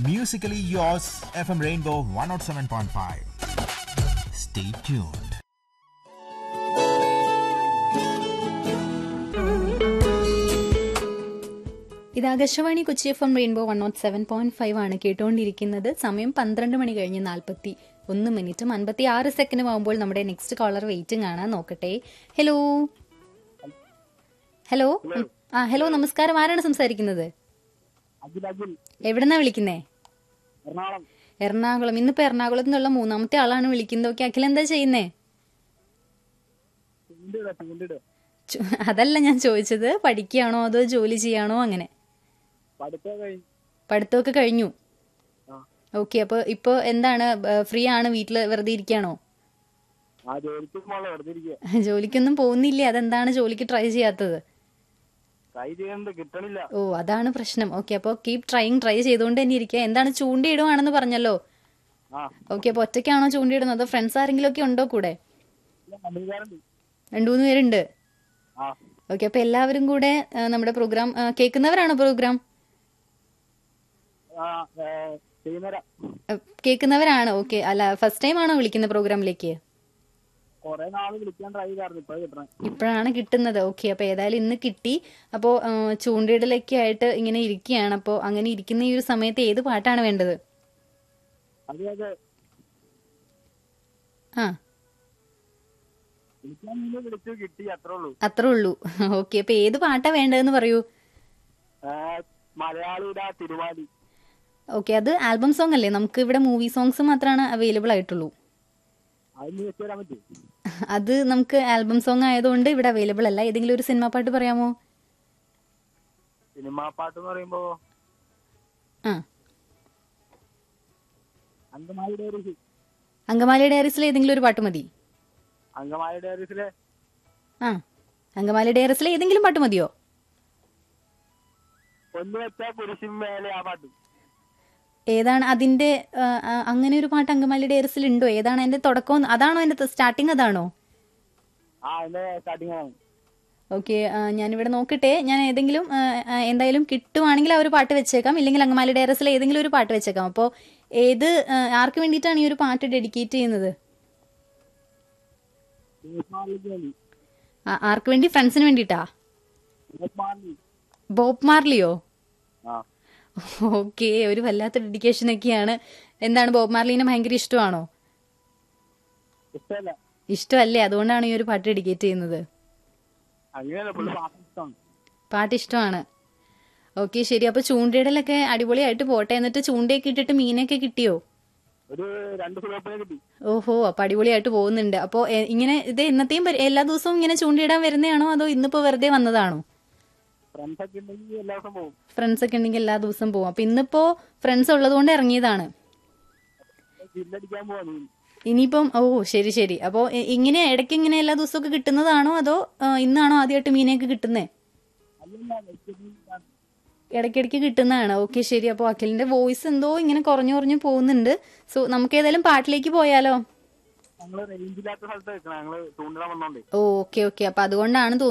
Musically yours, FM Rainbow 107.5. Stay tuned. ഇത് Akashvani Kochi F M rainbow one nought seven point five ആണ് കേട്ടുകൊണ്ടിരിക്കുന്നത് സമയം പന്ത്രണ്ട് മണി കഴിഞ്ഞ് നാൽപ്പത്തി ഒന്ന് മിനിറ്റും അൻപത്തി ആറ് സെക്കൻഡും ആകുമ്പോൾ നമ്മുടെ നെക്സ്റ്റ് കോളർ വെയിറ്റിംഗ് ആണ് നോക്കട്ടെ ഹലോ ഹലോ ഉം. ആ ഹലോ നമസ്കാരം ആരാണ് സംസാരിക്കുന്നത് അഖിൽ അഖിൽ എവിടെന്നാ വിളിക്കുന്നേ എറണാകുളം എറണാകുളം ഇന്നിപ്പോ എറണാകുളത്ത് നിന്നുള്ള മൂന്നാമത്തെ ആളാണ് വിളിക്കുന്നത് ഓക്കെ അഖിൽ എന്താ ചെയ്യുന്നേ ചൂണ്ടിടുക ചൂണ്ടിടുക ചു- അതല്ല ഞാൻ ചോദിച്ചത് പഠിക്കുകയാണോ അതോ ജോലി ചെയ്യാണോ അങ്ങനെ പഠിത്തം കഴിഞ്ഞു പഠിത്തമൊക്കെ കഴിഞ്ഞു ആ ഓക്കെ അപ്പോൾ ഇപ്പോൾ എന്താണ് ഫ്രീ ആണ് വീട്ടിൽ വെറുതെ ഇരിക്കുകയാണോ ആ ജോലിക്ക് മോളെ വെറുതെ ഇരിക്കുക ജോലിക്കൊന്നും പോകുന്നില്ലേ അതെന്താണ് ജോലിക്ക് ട്രൈ ചെയ്യാത്തത് ട്രൈ ചെയ്യുന്നുണ്ട് കിട്ടണില്ല ഓ അതാണ് പ്രശ്നം ഓക്കെ അപ്പോൾ കീപ് ട്രൈങ് ട്രൈ ചെയ്തുകൊണ്ട് തന്നെ ഇരിക്കുക എന്താണ് ചൂണ്ടിയിടുവാണെന്ന് പറഞ്ഞല്ലോ ആ ഓക്കെ അപ്പോൾ ഒറ്റയ്ക്കാണോ ചൂണ്ടിയിടുന്നത് അതോ ഫ്രണ്ട്സ് ആരെങ്കിലും ഒക്കെ ഉണ്ടോ കൂടെ ഇല്ല, കമ്പനിക്കാരുണ്ട് രണ്ടു മൂന്ന് പേരുണ്ട് ആ ഓക്കെ അപ്പോൾ എല്ലാവരും കൂടെ ആ, നമ്മുടെ പ്രോഗ്രാം ആ, കേൾക്കുന്നവരാണോ പ്രോഗ്രാം ആ ഏ, ചെയ്യുന്നേരാ ആ, കേൾക്കുന്നവരാണ് ഓക്കെ അല്ല ഫസ്റ്റ് ടൈം ആണോ വിളിക്കുന്ന പ്രോഗ്രാമിലേക്ക് കൊറേ നാള് വിളിക്കാൻ ട്രൈ ചെയ്തായിരുന്നു ഇപ്പൊ കിട്ടണേ ഇപ്പോഴാണ് കിട്ടുന്നത് ഓക്കെ അപ്പോൾ ഏതായാലും ഇന്ന് കിട്ടി അപ്പോൾ ചൂണ്ടിയിടലൊക്കെ ആയിട്ട് ഇങ്ങനെ ഇരിക്കുകയാണ് അപ്പോൾ അങ്ങനെ ഇരിക്കുന്ന ഈ ഒരു സമയത്ത് ഏത് പാട്ടാണ് വേണ്ടത് അത് അത് ആ വിളിക്കാൻ മുന്നേ വിളിച്ചു കിട്ടി അത്രേ ഉള്ളൂ അത്രേ ഉള്ളൂ ഓക്കെ അപ്പോൾ ഏത് പാട്ടാ വേണ്ടതെന്ന് പറയൂ ഏ, മലയാളിയുടെ തിരുവാലി ഓക്കെ അത് ആൽബം സോങ് അല്ലേ നമുക്ക് ഇവിടെ മൂവി സോങ്സ് മാത്രമാണ് അവൈലബിൾ ആയിട്ടുള്ളൂ അതിന് വെച്ച് തരാൻ പറ്റും അത് നമുക്ക് ആൽബം സോങ് ആയതുകൊണ്ട് ഇവിടെ അവൈലബിൾ അല്ല ഏതെങ്കിലും ഒരു സിനിമ പാട്ട് പറയാമോ സിനിമാ പാട്ട് എന്ന് പറയുമ്പോ ആ അങ്കമാലി ഡയറീസ് അങ്കമാലി ഡയറീസിലെ ഏതെങ്കിലും ഒരു പാട്ട് മതി അങ്കമാലി ഡയറീസിലെ ആ അങ്കമാലി ഡയറീസിലെ ഏതെങ്കിലും പാട്ട് മതിയോ ഒന്ന് വെച്ച പുരുഷൻ മേലെ ആ പാട്ട് ഏതാണ് അതിന്റെ ആ, ആ, അങ്ങനെ ഒരു പാട്ട് അങ്കമാലി ഡയറീസിൽ ഉണ്ടോ ഏതാണ് അതിന്റെ തുടക്കം അതാണോ അതിന്റെ സ്റ്റാർട്ടിങ് അതാണോ ആ അതിന്റെ സ്റ്റാർട്ടിങ് ആണ് ഓക്കെ ഞാനിവിടെ നോക്കട്ടെ ഞാൻ ഏതെങ്കിലും ആ, ആ, എന്തായാലും കിട്ടുവാണെങ്കിൽ ആ ഒരു പാട്ട് വെച്ചേക്കാം ഇല്ലെങ്കിൽ അങ്കമാലി ഡയറസിൽ ഏതെങ്കിലും ഒരു പാട്ട് വെച്ചേക്കാം അപ്പോൾ ഏത് ആ, ആർക്ക് വേണ്ടിയിട്ടാണ് ഈ ഒരു പാട്ട് ഡെഡിക്കേറ്റ് ചെയ്യുന്നത് മാർലിക്ക് വേണ്ടി ആ, ആർക്ക് വേണ്ടി ഫ്രണ്ട്സിന് വേണ്ടിയിട്ടാ മാർലി ബോബ് മാർലിയോ ആ ഓക്കെ ഒരു വല്ലാത്ത ഡെഡിക്കേഷൻ ഒക്കെയാണ് എന്താണ് ബോബ് മാർലിനെ ഭയങ്കര ഇഷ്ടമാണോ ഇഷ്ടമല്ല ഇഷ്ടമല്ലേ അതുകൊണ്ടാണ് ഈ ഒരു പാട്ട് ഡെഡിക്കേറ്റ് ചെയ്യുന്നത് അങ്ങനെയല്ല പുള്ളി പാട്ട് ഇഷ്ടമാണ് പാട്ട് ഇഷ്ടമാണ് ഓക്കെ ശരി അപ്പോൾ ചൂണ്ടയിടലൊക്കെ അടിപൊളിയായിട്ട് പോട്ടെ എന്നിട്ട് ചൂണ്ടയൊക്കെ ഇട്ടിട്ട് മീനൊക്കെ കിട്ടിയോ ഒരു രണ്ട് സിലോപ്പിനെ കിട്ടി ഓഹോ അപ്പൊ അടിപൊളിയായിട്ട് പോകുന്നുണ്ട് അപ്പോ എ- ഇങ്ങനെ ഇത് എന്നത്തെയും പരി- എല്ലാ ദിവസവും ഇങ്ങനെ ചൂണ്ടയിടാൻ വരുന്നതാണോ അതോ ഇന്നിപ്പോ വെറുതെ വന്നതാണോ ഫ്രണ്ട്സ് ഒക്കെ ഉണ്ടെങ്കിൽ എല്ലാ ദിവസം പോകും ഫ്രണ്ട്സ് ഒക്കെ ഉണ്ടെങ്കിൽ എല്ലാ ദിവസവും പോകും അപ്പൊ ഇന്നിപ്പോ ഫ്രണ്ട്സ് ഉള്ളതുകൊണ്ട് ഇറങ്ങിയതാണ് ജില്ലടിക്കാൻ പോവാ നീ ഇനിയിപ്പം ഓ ശരി ശരി അപ്പോ ഇ- ഇങ്ങനെ ഇടയ്ക്ക് ഇങ്ങനെ എല്ലാ ദിവസവും ഒക്കെ കിട്ടുന്നതാണോ അതോ ആ, ഇന്നാണോ ആദ്യമായിട്ട് മീനൊക്കെ കിട്ടുന്നേ അല്ലല്ല വെച്ചിട്ട് ഇടയ്ക്കിടയ്ക്ക് കിട്ടുന്നതാണ് ഓക്കെ ശരി അപ്പോൾ അഖിലിന്റെ വോയിസ് എന്തോ ഇങ്ങനെ കുറഞ്ഞു കുറഞ്ഞു പോകുന്നുണ്ട് സോ നമുക്ക് ഏതായാലും പാട്ടിലേക്ക് പോയാലോ ഞങ്ങള് റേഞ്ച് ഇല്ലാത്ത സ്ഥലത്ത് വെക്കണം ഞങ്ങള് ചൂണ്ടിടാൻ വന്നോണ്ടേ ഓക്കെ ഓക്കെ അപ്പൊ അതുകൊണ്ടാണ് തോന്നുന്നത്